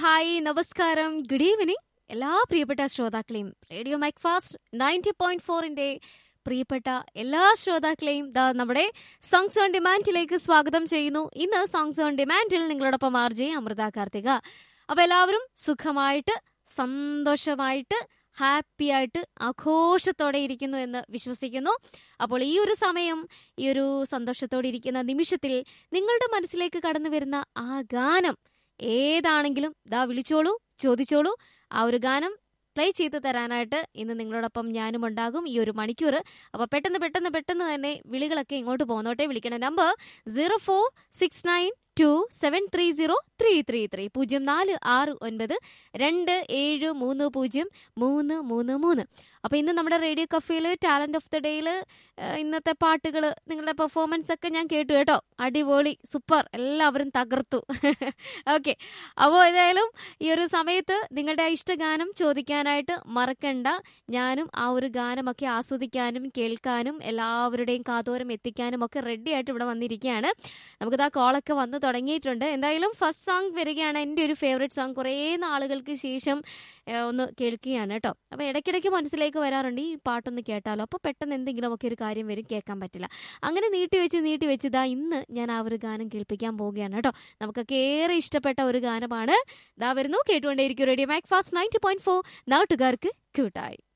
hi നമസ്കാരം good evening എല്ലാ പ്രിയപ്പെട്ട ശ്രോതാക്കളെയും radio mike fast ninety point ഫോറിന്റെ പ്രിയപ്പെട്ട എല്ലാ ശ്രോതാക്കളെയും ദാ നമ്മുടെ സോങ്സ് ഓൺ ഡിമാൻഡിലേക്ക് സ്വാഗതം ചെയ്യുന്നു ഇന്ന് സോങ്സ് ഓൺ ഡിമാൻഡിൽ നിങ്ങളോടൊപ്പം ആർ ജെ അമൃത കാർത്തിക അപ്പൊ എല്ലാവരും സുഖമായിട്ട് സന്തോഷമായിട്ട് ഹാപ്പി ആയിട്ട് ആഘോഷത്തോടെ ഇരിക്കുന്നു എന്ന് വിശ്വസിക്കുന്നു അപ്പോൾ ഈ ഒരു സമയം ഈ ഒരു സന്തോഷത്തോടെ ഇരിക്കുന്ന നിമിഷത്തിൽ നിങ്ങളുടെ മനസ്സിലേക്ക് കടന്നു വരുന്ന ആ ഗാനം ഏതാണെങ്കിലും ദാ വിളിച്ചോളൂ ചോദിച്ചോളൂ ആ ഒരു ഗാനം പ്ലേ ചെയ്ത് തരാനായിട്ട് ഇന്ന് നിങ്ങളോടൊപ്പം ഞാനും ഉണ്ടാകും ഈ ഒരു മണിക്കൂർ അപ്പോൾ പെട്ടെന്ന് പെട്ടെന്ന് പെട്ടെന്ന് തന്നെ വിളികളൊക്കെ ഇങ്ങോട്ട് പോന്നോട്ടെ വിളിക്കണ number zero four six nine two seven three zero three three three പൂജ്യം നാല് ആറ് ഒൻപത് രണ്ട് ഏഴ് മൂന്ന് പൂജ്യം മൂന്ന് മൂന്ന് മൂന്ന് അപ്പോൾ ഇന്ന് നമ്മുടെ റേഡിയോ കഫേയിൽ ടാലന്റ് ഓഫ് ദ ഡേയിൽ ഇന്നത്തെ പാട്ടുകൾ നിങ്ങളുടെ പെർഫോമൻസ് ഒക്കെ ഞാൻ കേട്ടു കേട്ടോ അടിപൊളി സൂപ്പർ എല്ലാവരും തകർത്തു ഓക്കെ അപ്പോൾ ഏതായാലും ഈ ഒരു സമയത്ത് നിങ്ങളുടെ ഇഷ്ടഗാനം ചോദിക്കാനായിട്ട് മറക്കണ്ട ഞാനും ആ ഒരു ഗാനമൊക്കെ ആസ്വദിക്കാനും കേൾക്കാനും എല്ലാവരുടെയും കാതോരം എത്തിക്കാനും ഒക്കെ റെഡി ആയിട്ട് ഇവിടെ വന്നിരിക്കുകയാണ് നമുക്കിതാ കോളൊക്കെ വന്നു തുടങ്ങിയിട്ടുണ്ട് എന്തായാലും ഫസ്റ്റ് സോങ് വരികയാണ് എൻ്റെ ഒരു ഫേവറേറ്റ് സോങ് കുറേ നാളുകൾക്ക് ശേഷം ഏഹ്, ഒന്ന് കേൾക്കുകയാണ് കേട്ടോ അപ്പോൾ ഇടയ്ക്കിടയ്ക്ക് മനസ്സിലേക്ക് വരാറുണ്ട് ഈ പാട്ടൊന്ന് കേട്ടാലോ അപ്പോൾ പെട്ടെന്ന് എന്തെങ്കിലും ഒക്കെ ഒരു കാര്യം വരും കേൾക്കാൻ പറ്റില്ല അങ്ങനെ നീട്ടി വെച്ച് നീട്ടി വെച്ച് ഇതാ ഇന്ന് ഞാൻ ആ ഒരു ഗാനം കേൾപ്പിക്കാൻ പോവുകയാണ് കേട്ടോ നമുക്കൊക്കെ ഏറെ ഇഷ്ടപ്പെട്ട ഒരു ഗാനമാണ് ഇതാ വരുന്നു കേട്ടുകൊണ്ടേയിരിക്കും radio mac fast ninety point four നാട്ടുകാർക്ക് ക്യൂട്ടായി